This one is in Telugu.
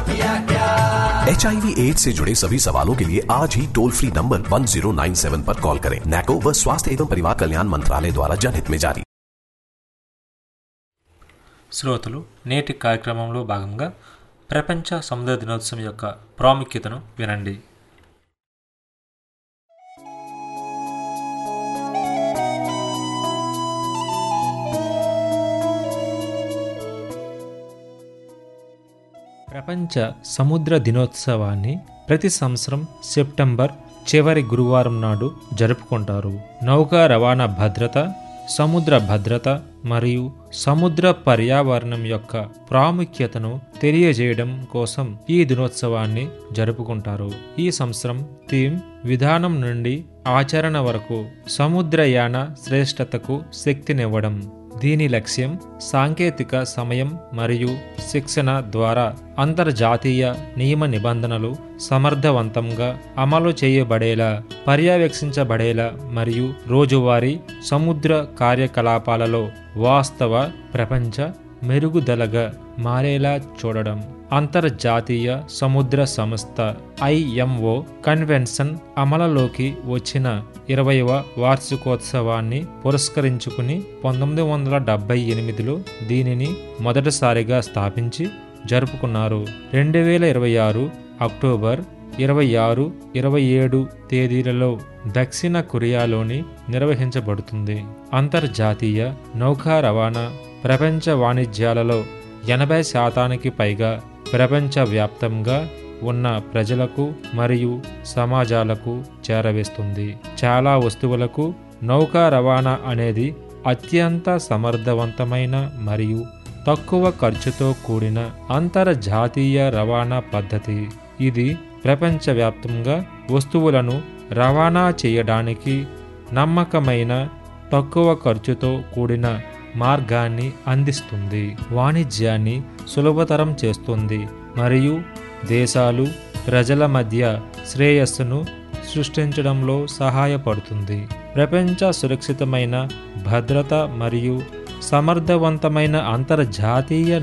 एच एड्स से जुड़े सभी सवालों के लिए आज ही टोल फ्री नंबर 1097 पर कॉल करें नैको व स्वास्थ्य एवं परिवार कल्याण मंत्रालय द्वारा जनहित में जारी శ్రోతలు నేటి కార్యక్రమంలో భాగంగా ప్రపంచ సముద్ర దినోత్సవం యొక్క ప్రాముఖ్యతను వినండి ప్రపంచ సముద్ర దినోత్సవాన్ని ప్రతి సంవత్సరం సెప్టెంబర్ చివరి గురువారం నాడు జరుపుకుంటారు నౌకా రవాణా భద్రత సముద్ర భద్రత మరియు సముద్ర పర్యావరణం యొక్క ప్రాముఖ్యతను తెలియజేయడం కోసం ఈ దినోత్సవాన్ని జరుపుకుంటారు ఈ సంవత్సరం థీమ్ విధానం నుండి ఆచరణ వరకు సముద్రయాన శ్రేష్టతకు శక్తినివ్వడం దీని లక్ష్యం సాంకేతిక సమయం మరియు శిక్షణ ద్వారా అంతర్జాతీయ నియమ నిబంధనలు సమర్థవంతంగా అమలు చేయబడేలా పర్యవేక్షించబడేలా మరియు రోజువారీ సముద్ర కార్యకలాపాలలో వాస్తవ ప్రపంచ మెరుగుదలగా మారేలా చూడడం అంతర్జాతీయ సముద్ర సంస్థ ఐఎంఓ కన్వెన్షన్ అమలులోకి వచ్చిన ఇరవైవ వార్షికోత్సవాన్ని పురస్కరించుకుని పంతొమ్మిది వందల డెబ్బై ఎనిమిదిలో దీనిని మొదటిసారిగా స్థాపించి జరుపుకున్నారు రెండు వేల ఇరవై ఆరు అక్టోబర్ ఇరవై ఆరు ఇరవై ఏడు తేదీలలో దక్షిణ కొరియాలోని నిర్వహించబడుతుంది అంతర్జాతీయ నౌకా రవాణా ప్రపంచ వాణిజ్యాలలో ఎనభై శాతానికి పైగా ప్రపంచవ్యాప్తంగా ఉన్న ప్రజలకు మరియు సమాజాలకు చేరవేస్తుంది చాలా వస్తువులకు నౌకా రవాణా అనేది అత్యంత సమర్థవంతమైన మరియు తక్కువ ఖర్చుతో కూడిన అంతర్జాతీయ రవాణా పద్ధతి ఇది ప్రపంచవ్యాప్తంగా వస్తువులను రవాణా చేయడానికి నమ్మకమైన తక్కువ ఖర్చుతో కూడిన మార్గాన్ని అందిస్తుంది వాణిజ్యాన్ని సులభతరం చేస్తుంది మరియు దేశాలు ప్రజల మధ్య శ్రేయస్సును సృష్టించడంలో సహాయపడుతుంది ప్రపంచ సురక్షితమైన భద్రత మరియు సమర్థవంతమైన అంతర్జాతీయ